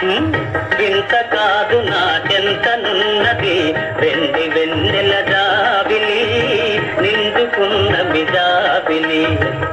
ఇంత కాదు నాకెంతనున్నది వెండి వెన్నెల జాబిలి నిండుకున్న మిజాబిలి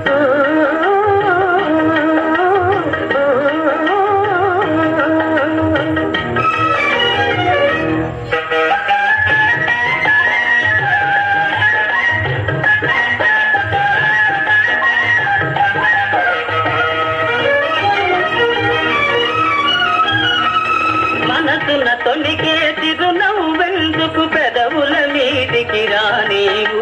మనసున తొలికే చిరునవ్వెందుకు పెదవుల మీదికి రానీవు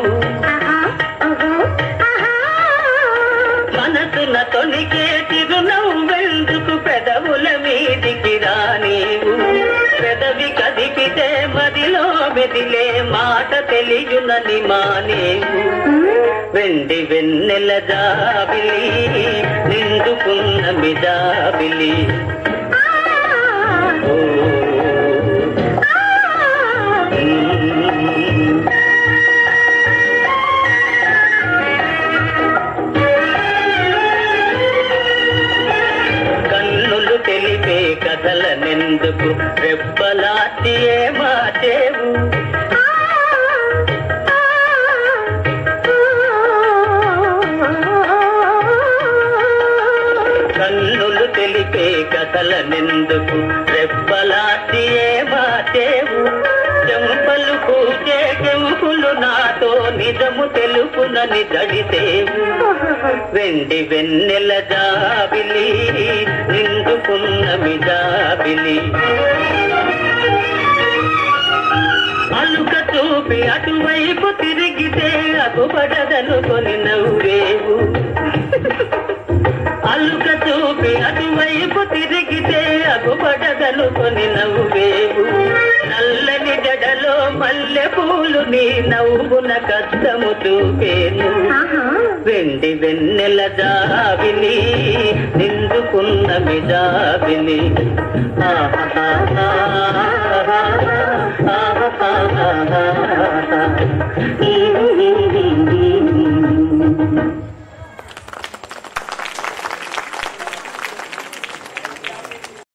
మనసున తొలికే చిరునవ్వెందుకు పెదవుల మీదికి రానీవు పెదవి కదిపితే మదిలో మెదిలే మాట తెలియునని మానేవు వెండి వెన్నెల జాబిలి నిండుకున్న మిజాబిలి ఓ మ్మ్. కన్నులు తెలిపే కథలనెందుకు రెప్పలాంటి ఏ మాటేవు కన్నులు తెలిపే కథలనెందుకు రెప్పలాంటి ఏ మాటేవు చెంపలు పూజే కెంపులు నాతో నిజము తెలుపునని జడిసేవు వెండి వెన్నెల జాబిలి నిండుకున్న మిజాబిలి అలుక చూపి అటువైపు తిరిగితే అగుపడదనుకొని నవ్వేవు అలుక చూపి అటువైపు తిరిగితే అగుపడదనుకొని నవ్వేవు నల్లని జడలో మల్లె పూలు నీ నవ్వున కష్టము చూపేను వెండి వెన్నెల జాబిలి నిండుకున్న మిజాబిలి ఆహాహా, ఆహాహా,